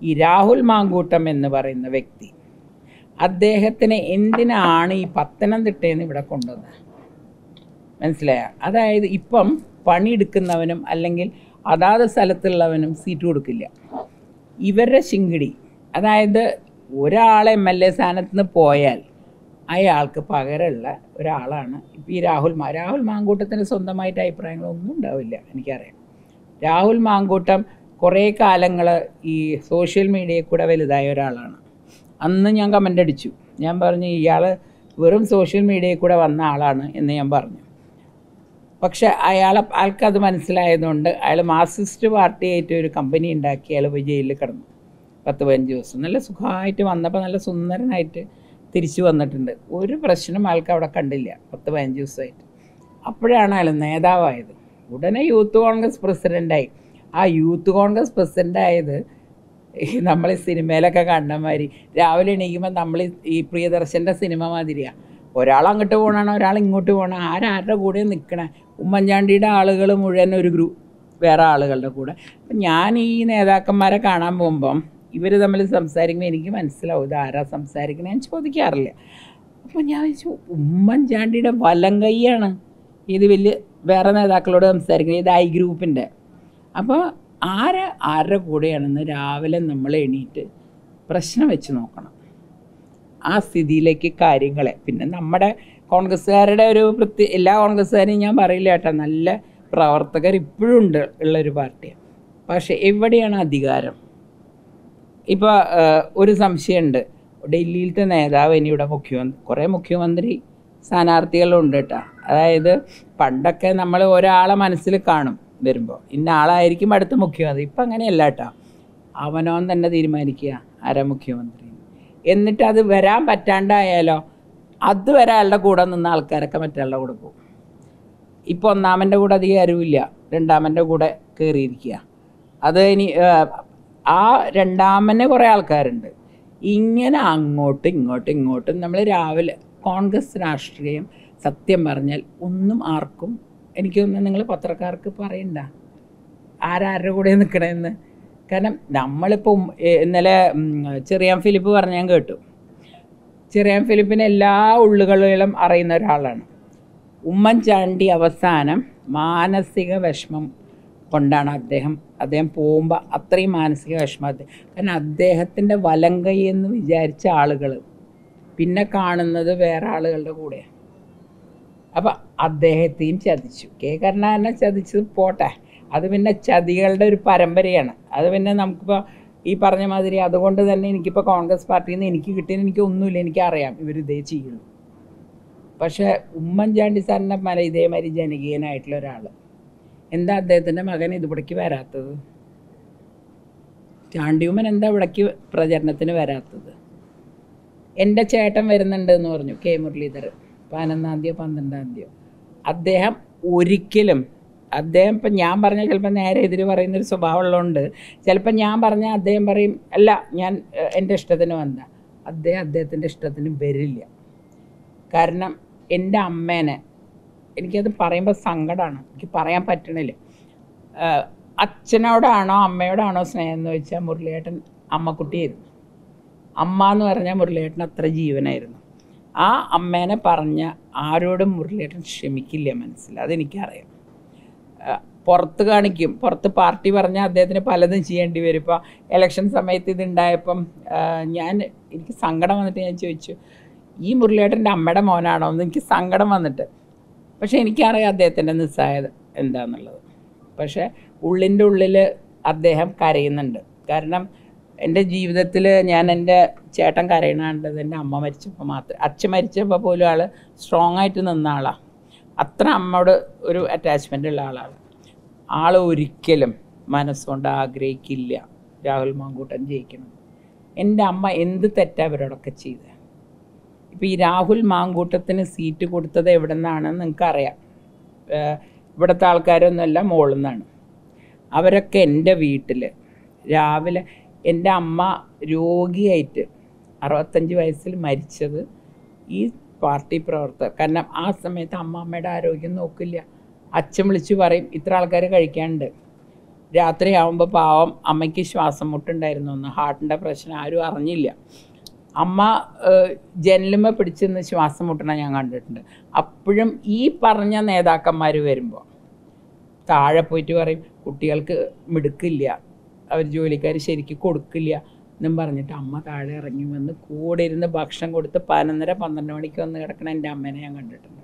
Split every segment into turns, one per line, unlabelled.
ഈ രാഹുൽ മാങ്കൂട്ടം എന്ന് പറയുന്ന വ്യക്തി അദ്ദേഹത്തിന് എന്തിനാണ് ഈ പത്തനംതിട്ടയിൽ നിന്ന് ഇവിടെ കൊണ്ടുവന്നത് മനസ്സിലായ അതായത് ഇപ്പം പണിയെടുക്കുന്നവനും അല്ലെങ്കിൽ അതാത് സ്ഥലത്തുള്ളവനും സീറ്റ് കൊടുക്കില്ല ഇവരുടെ ശിങ്കിടി അതായത് ഒരാൾ എം എൽ എ സ്ഥാനത്ത് നിന്ന് പോയാൽ അയാൾക്ക് പകരമുള്ള ഒരാളാണ് ഇപ്പോൾ ഈ രാഹുൽ മാ രാഹുൽ മാങ്കൂട്ടത്തിന് സ്വന്തമായിട്ട് അഭിപ്രായങ്ങളൊന്നും ഉണ്ടാവില്ല എനിക്കറിയാം രാഹുൽ മാങ്കൂട്ടം കുറേ കാലങ്ങൾ ഈ സോഷ്യൽ മീഡിയയിൽ കൂടെ വലുതായ ഒരാളാണ് അന്ന് ഞാൻ കമൻ്റ് അടിച്ചു ഞാൻ പറഞ്ഞു ഇയാൾ വെറും സോഷ്യൽ മീഡിയയിൽ കൂടെ വന്ന ആളാണ് എന്ന് ഞാൻ പറഞ്ഞു പക്ഷെ അയാൾ ആൾക്കത് മനസ്സിലായതുകൊണ്ട് അയാൾ മാർക്സിസ്റ്റ് പാർട്ടിയായിട്ട് ഒരു കമ്പനി ഉണ്ടാക്കി അയാൾ പോയി ജയിലിൽ കിടന്നു പത്ത് പതിനഞ്ച് ദിവസം നല്ല സുഖമായിട്ട് വന്നപ്പോൾ നല്ല സുന്ദരനായിട്ട് തിരിച്ചു വന്നിട്ടുണ്ട് ഒരു പ്രശ്നം ആൾക്ക് അവിടെ കണ്ടില്ല പത്ത് പതിനഞ്ച് ദിവസമായിട്ട് അപ്പോഴാണ് അയാൾ നേതാവായത് ഉടനെ യൂത്ത് കോൺഗ്രസ് പ്രസിഡൻ്റായി ആ യൂത്ത് കോൺഗ്രസ് പ്രസിഡൻ്റായത് ഈ നമ്മൾ ഈ സിനിമയിലൊക്കെ കണ്ട മാതിരി രാവിലെ എണീക്കുമ്പോൾ നമ്മൾ ഈ- ഈ പ്രിയദർശൻ്റെ സിനിമ മാതിരിയാണ് ഒരാൾ അങ്ങോട്ട് പോകണാണ് ഒരാൾ ഇങ്ങോട്ട് പോകണം ആരാരുടെ കൂടെ നിൽക്കണേ ഉമ്മൻചാണ്ടിയുടെ ആളുകൾ മുഴുവൻ ഒരു ഗ്രൂപ്പ് വേറെ ആളുകളുടെ കൂടെ അപ്പം ഞാൻ ഈ നേതാക്കന്മാരെ കാണാൻ പോകുമ്പം ഇവർ തമ്മിൽ സംസാരിക്കുമ്പോൾ എനിക്ക് മനസ്സിലാവും ഇത് ആരാ സംസാരിക്കണേ ഞാൻ ചോദിക്കാറില്ല അപ്പോൾ ഞാൻ വിചാരിച്ചു ഉമ്മൻചാണ്ടിയുടെ വലം കൈയാണ് ഇത് വലിയ വേറെ നേതാക്കളോട് സംസാരിക്കുന്നത് ഇത് ഐ ഗ്രൂപ്പിൻ്റെ അപ്പോൾ ആര് ആരുടെ കൂടെയാണെന്ന് രാവിലെ നമ്മൾ എണീറ്റ് പ്രശ്നം വെച്ച് നോക്കണം ആ സ്ഥിതിയിലേക്ക് കാര്യങ്ങളെ പിന്നെ നമ്മുടെ കോൺഗ്രസ്സുകാരുടെ ഒരു പ്രത്യേക എല്ലാ കോൺഗ്രസ്സുകാരെയും ഞാൻ പറയില്ല കേട്ടോ നല്ല പ്രവർത്തകർ ഇപ്പോഴും ഉണ്ട് ഉള്ളൊരു പാർട്ടിയാണ് പക്ഷേ എവിടെയാണ് അധികാരം ഇപ്പോൾ ഒരു സംശയമുണ്ട് ഡൽഹിയിലത്തെ നേതാവ് ഇനി ഇവിടെ മുഖ്യമന്ത്രി കുറേ മുഖ്യമന്ത്രി സ്ഥാനാർത്ഥികളുണ്ട് കേട്ടോ അതായത് പണ്ടൊക്കെ നമ്മൾ ഒരാളെ മനസ്സിൽ കാണും വരുമ്പോൾ ഇന്ന ആളായിരിക്കും അടുത്ത മുഖ്യമന്ത്രി ഇപ്പം അങ്ങനെയല്ല കേട്ടോ അവനവൻ തന്നെ തീരുമാനിക്കുക ആരാ മുഖ്യമന്ത്രി എന്നിട്ട് അത് വരാൻ പറ്റാണ്ടായാലോ അതുവരെ അയാളുടെ കൂടെ നിന്ന ആൾക്കാരൊക്കെ മറ്റുള്ള കൂടെ പോകും ഇപ്പോൾ ഒന്നാമൻ്റെ കൂടെ അധികം അറിവില്ല രണ്ടാമൻ്റെ കൂടെ കയറിയിരിക്കുക അത് ഇനി ആ, ആ രണ്ടാമന് കുറേ ആൾക്കാരുണ്ട് ഇങ്ങനെ അങ്ങോട്ടും ഇങ്ങോട്ടും ഇങ്ങോട്ടും നമ്മൾ രാവിലെ കോൺഗ്രസ് രാഷ്ട്രീയം സത്യം പറഞ്ഞാൽ ഒന്നും ആർക്കും എനിക്കൊന്നും നിങ്ങൾ പത്രക്കാർക്ക് പറയണ്ട ആരാരുടെ കൂടെ നിൽക്കണമെന്ന് കാരണം നമ്മളിപ്പോൾ ഉം, ഏ, ഇന്നലെ ഉം, ചെറിയാൻ ഫിലിപ്പ് പറഞ്ഞ ഞാൻ കേട്ടു ചെറിയാൻ ഫിലിപ്പിന് എല്ലാ ഉള്ളുകളിലും അറിയുന്ന ഒരാളാണ് ഉമ്മൻചാണ്ടി അവസാനം മാനസിക വിഷമം കൊണ്ടാണ് അദ്ദേഹം അദ്ദേഹം പോകുമ്പോൾ അത്രയും മാനസിക വിഷമം അദ്ദേഹം കാരണം അദ്ദേഹത്തിൻ്റെ വലങ്കൈ എന്ന് വിചാരിച്ച ആളുകൾ പിന്നെ കാണുന്നത് വേറെ ആളുകളുടെ കൂടെയാണ് അപ്പം അദ്ദേഹത്തെയും ചതിച്ചു കെ കരുണാകരനെ ചതിച്ചത് പോട്ടെ അത് പിന്നെ ചതികളുടെ ഒരു പരമ്പരയാണ് അത് പിന്നെ നമുക്കിപ്പോൾ ഈ പറഞ്ഞ മാതിരി അതുകൊണ്ട് തന്നെ എനിക്കിപ്പോൾ കോൺഗ്രസ് പാർട്ടിയിൽ നിന്ന് എനിക്ക് കിട്ടിയെന്ന് എനിക്ക് ഒന്നുമില്ല എനിക്കറിയാം ഇവർ ഇതേ ചെയ്യുള്ളൂ പക്ഷേ ഉമ്മൻചാണ്ടി സാറിൻ്റെ മല ഇതേമാതിരി ജനകീയനായിട്ടുള്ള ഒരാൾ എന്താ അദ്ദേഹത്തിൻ്റെ മകൻ ഇതുപടേക്ക് വരാത്തത് ചാണ്ടിയുമ്മൻ എന്താ ഇവിടേക്ക് പ്രചരണത്തിന് വരാത്തത് എൻ്റെ ചേട്ടൻ വരുന്നുണ്ട് എന്ന് പറഞ്ഞു കെ മുരളീധരൻ പതിനൊന്നാം തീയതിയോ പന്ത്രണ്ടാം തീയതിയോ അദ്ദേഹം ഒരിക്കലും അദ്ദേഹം ഇപ്പം ഞാൻ പറഞ്ഞാൽ ചിലപ്പോൾ നേരെ എതിര് പറയുന്നൊരു സ്വഭാവമുള്ളതുകൊണ്ട് ചിലപ്പോൾ ഞാൻ പറഞ്ഞാൽ അദ്ദേഹം പറയും അല്ല ഞാൻ ഏഹ്, എൻ്റെ ഇഷ്ടത്തിന് വന്ന അദ്ദേഹം അദ്ദേഹത്തിൻ്റെ ഇഷ്ടത്തിന് വരില്ല കാരണം എൻ്റെ അമ്മേനെ എനിക്കത് പറയുമ്പോൾ സങ്കടമാണ് എനിക്ക് പറയാൻ പറ്റണില്ല ആഹ് അച്ഛനോടാണോ അമ്മയോടാണോ സ്നേഹം എന്ന് വെച്ചാൽ മുരളിയേട്ടൻ അമ്മക്കുട്ടിയായിരുന്നു അമ്മ എന്ന് പറഞ്ഞാൽ മുരളിയേട്ടൻ അത്ര ജീവനായിരുന്നു ആ അമ്മേനെ പറഞ്ഞ ആരോടും മുരളിയേട്ടൻ ക്ഷമിക്കില്ല മനസ്സിൽ അതെനിക്കറിയാം ആഹ് പുറത്ത് കാണിക്കും പുറത്ത് പാർട്ടി പറഞ്ഞാൽ അദ്ദേഹത്തിന് പലതും ചെയ്യേണ്ടി വരും ഇപ്പോൾ ഇലക്ഷൻ സമയത്ത് ഇതുണ്ടായപ്പം ആഹ് ഞാൻ എനിക്ക് സങ്കടം വന്നിട്ട് ഞാൻ ചോദിച്ചു ഈ മുരളിയേട്ടൻ്റെ അമ്മയുടെ മോനാണോ എന്ന് എനിക്ക് സങ്കടം വന്നിട്ട് പക്ഷേ എനിക്കറിയാം അദ്ദേഹത്തിൻ്റെ നിസ്സായത എന്താണെന്നുള്ളത് പക്ഷേ ഉള്ളിൻ്റെ ഉള്ളിൽ അദ്ദേഹം കരയുന്നുണ്ട് കാരണം എൻ്റെ ജീവിതത്തിൽ ഞാൻ എൻ്റെ ചേട്ടൻ കരയണത് എൻ്റെ അമ്മ മരിച്ചപ്പോൾ മാത്രം അച്ഛൻ മരിച്ചപ്പോൾ പോലും ആൾ സ്ട്രോങ് ആയിട്ട് നിന്ന ആളാണ് അത്ര അമ്മയോട് ഒരു അറ്റാച്ച്മെൻ്റ് ഉള്ള ആളാണ് ആൾ ഒരിക്കലും മനസ്സുകൊണ്ട് ആഗ്രഹിക്കില്ല രാഹുൽ മാങ്കൂട്ടൻ ജയിക്കണം എൻ്റെ അമ്മ എന്ത് തെറ്റാ അവരോടൊക്കെ ചെയ്തത് ഇപ്പോൾ ഈ രാഹുൽ മാങ്കൂട്ടത്തിന് സീറ്റ് കൊടുത്തത് എവിടെ നിന്നാണെന്ന് നിങ്ങൾക്കറിയാം ഏഹ് ഇവിടുത്തെ ആൾക്കാരൊന്നുമല്ല മുകളിൽ നിന്നാണ് അവരൊക്കെ എൻ്റെ വീട്ടിൽ രാവിലെ എൻ്റെ അമ്മ രോഗിയായിട്ട് അറുപത്തഞ്ച് വയസ്സിൽ മരിച്ചത് ഈ പാർട്ടി പ്രവർത്തകർ കാരണം ആ സമയത്ത് അമ്മ അമ്മയുടെ ആരോഗ്യം നോക്കില്ല അച്ഛൻ വിളിച്ച് പറയും ഇത്ര ആൾക്കാർ കഴിക്കാനുണ്ട് രാത്രിയാവുമ്പോൾ പാവം അമ്മയ്ക്ക് ശ്വാസം മുട്ടുണ്ടായിരുന്നു ഒന്ന് ഹാർട്ടിൻ്റെ പ്രശ്നം ആരും അറിഞ്ഞില്ല അമ്മ ജനലുമ പിടിച്ചെന്ന് ശ്വാസം മുട്ടണ ഞാൻ കണ്ടിട്ടുണ്ട് അപ്പോഴും ഈ പറഞ്ഞ നേതാക്കന്മാർ വരുമ്പോൾ താഴെ പോയിട്ട് പറയും കുട്ടികൾക്ക് മിടുക്കില്ല അവർ ജോലിക്കാർ ശരിക്കും കൊടുക്കില്ല എന്നും പറഞ്ഞിട്ട് അമ്മ താഴെ ഇറങ്ങി വന്ന് കൂടെ ഇരുന്ന് ഭക്ഷണം കൊടുത്ത് പതിനൊന്നര പന്ത്രണ്ട് മണിക്ക് വന്ന് കിടക്കണ എൻ്റെ അമ്മേനെ ഞാൻ കണ്ടിട്ടുണ്ട്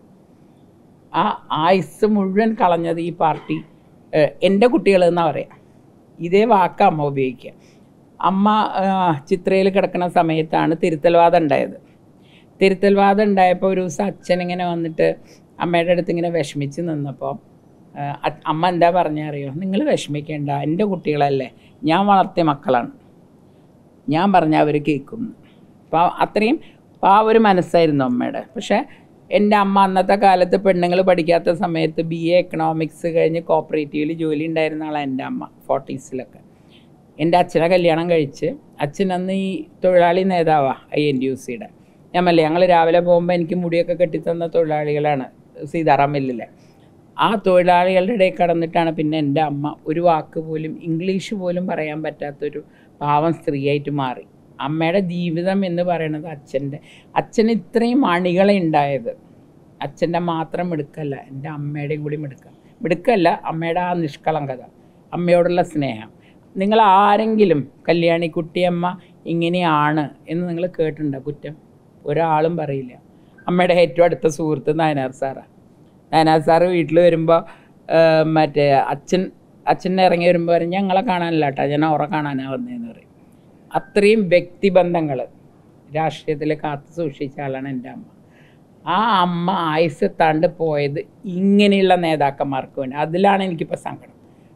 ആ ആയുസ് മുഴുവൻ കളഞ്ഞത് ഈ പാർട്ടി ഏഹ്, എൻ്റെ കുട്ടികൾ എന്നാ പറയാം ഇതേ വാക്ക അമ്മ ഉപയോഗിക്കുക അമ്മ ചിത്രയിൽ കിടക്കുന്ന സമയത്താണ് തിരുത്തൽവാദം ഉണ്ടായത് തിരുത്തൽവാദം ഉണ്ടായപ്പോൾ ഒരു ദിവസം അച്ഛൻ ഇങ്ങനെ വന്നിട്ട് അമ്മയുടെ അടുത്ത് ഇങ്ങനെ വിഷമിച്ച് നിന്നപ്പോൾ ആ, അ- അമ്മ എന്താ പറഞ്ഞ അറിയോ നിങ്ങൾ വിഷമിക്കേണ്ട എൻ്റെ കുട്ടികളല്ലേ ഞാൻ വളർത്തിയ മക്കളാണ് ഞാൻ പറഞ്ഞാൽ അവർ കേൾക്കും അപ്പോൾ അത്രയും ആ ഒരു മനസ്സായിരുന്നു അമ്മയുടെ പക്ഷേ എൻ്റെ അമ്മ അന്നത്തെ കാലത്ത് പെണ്ണുങ്ങൾ പഠിക്കാത്ത സമയത്ത് ബി എ എക്കണോമിക്സ് കഴിഞ്ഞ് കോപ്പറേറ്റീവിൽ ജോലി ഉണ്ടായിരുന്ന ആളാണ് എൻ്റെ അമ്മ ഫോർട്ടീസിലൊക്കെ എൻ്റെ അച്ഛനെ കല്യാണം കഴിച്ച് അച്ഛൻ അന്ന് ഈ തൊഴിലാളി നേതാവാണ് ഐ എൻ ഡി യു സിയുടെ ഞാൻ മല്ലേ ഞങ്ങൾ രാവിലെ പോകുമ്പോൾ എനിക്ക് മുടിയൊക്കെ കെട്ടിത്തന്ന തൊഴിലാളികളാണ് സീതാറാം മില്ലിലെ ആ തൊഴിലാളികളുടെ ഇടയിൽ കടന്നിട്ടാണ് പിന്നെ എൻ്റെ അമ്മ ഒരു വാക്ക് പോലും ഇംഗ്ലീഷ് പോലും പറയാൻ പറ്റാത്തൊരു പാവം സ്ത്രീയായിട്ട് മാറി അമ്മയുടെ ജീവിതം എന്ന് പറയുന്നത് അച്ഛൻ്റെ അച്ഛന് ഇത്രയും അണികളെ ഉണ്ടായത് അച്ഛൻ്റെ മാത്രം മിടുക്കല്ല എൻ്റെ അമ്മയുടെയും കൂടി മിടുക്ക മിടുക്കല്ല അമ്മയുടെ ആ നിഷ്കളങ്കത അമ്മയോടുള്ള സ്നേഹം നിങ്ങൾ ആരെങ്കിലും കല്യാണി കുട്ടിയമ്മ ഇങ്ങനെയാണ് എന്ന് നിങ്ങൾ കേട്ടിട്ടുണ്ടോ കുറ്റം ഒരാളും പറയില്ല അമ്മയുടെ ഏറ്റവും അടുത്ത സുഹൃത്ത് നയനാർ സാറാണ് നയനാർ സാറ് വീട്ടിൽ വരുമ്പോൾ മറ്റേ അച്ഛൻ അച്ഛൻ ഇറങ്ങി വരുമ്പോൾ പറയും ഞങ്ങളെ കാണാനല്ല കേട്ടോ ഞാൻ ഓറെ കാണാനാണ് വന്നതെന്ന് പറയും അത്രയും വ്യക്തിബന്ധങ്ങൾ രാഷ്ട്രീയത്തിൽ കാത്തു സൂക്ഷിച്ച ആളാണ് എൻ്റെ അമ്മ ആ അമ്മ ആയുസത്താണ്ട് പോയത് ഇങ്ങനെയുള്ള നേതാക്കന്മാർക്ക് വേണ്ടി അതിലാണ് എനിക്കിപ്പോൾ സങ്കടം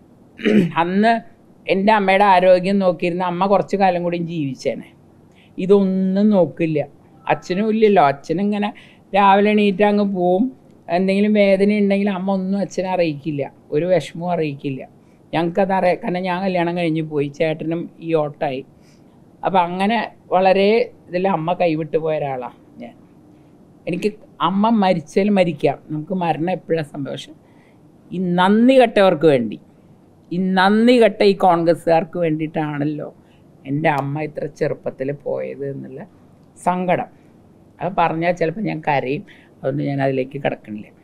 അന്ന് എൻ്റെ അമ്മയുടെ ആരോഗ്യം നോക്കിയിരുന്ന അമ്മ കുറച്ച് കാലം കൂടിയും ജീവിച്ചേനെ ഇതൊന്നും നോക്കില്ല അച്ഛനും ഇല്ലല്ലോ അച്ഛനിങ്ങനെ രാവിലെ എണീറ്റ് അങ്ങ് പോവും എന്തെങ്കിലും വേദന ഉണ്ടെങ്കിൽ അമ്മ ഒന്നും അച്ഛനെ അറിയിക്കില്ല ഒരു വിഷമവും അറിയിക്കില്ല ഞങ്ങൾക്കത് അറിയാം കാരണം ഞാൻ കല്യാണം കഴിഞ്ഞ് പോയി ചേട്ടനും ഈ ഓട്ടായി അപ്പം അങ്ങനെ വളരെ ഇതിൽ അമ്മ കൈവിട്ട് പോയ ഒരാളാണ് ഞാൻ എനിക്ക് അമ്മ മരിച്ചാൽ മരിക്കാം നമുക്ക് മരണം എപ്പോഴാണ് സംഭവം പക്ഷെ ഈ നന്ദി കെട്ടവർക്ക് വേണ്ടി ഈ നന്ദി കെട്ട ഈ കോൺഗ്രസ്സുകാർക്ക് വേണ്ടിയിട്ടാണല്ലോ എൻ്റെ അമ്മ ഇത്ര ചെറുപ്പത്തിൽ പോയത് എന്നുള്ള സങ്കടം അത് പറഞ്ഞാൽ ചിലപ്പോൾ ഞാൻ കരയും അതുകൊണ്ട് ഞാൻ അതിലേക്ക് കിടക്കണില്ല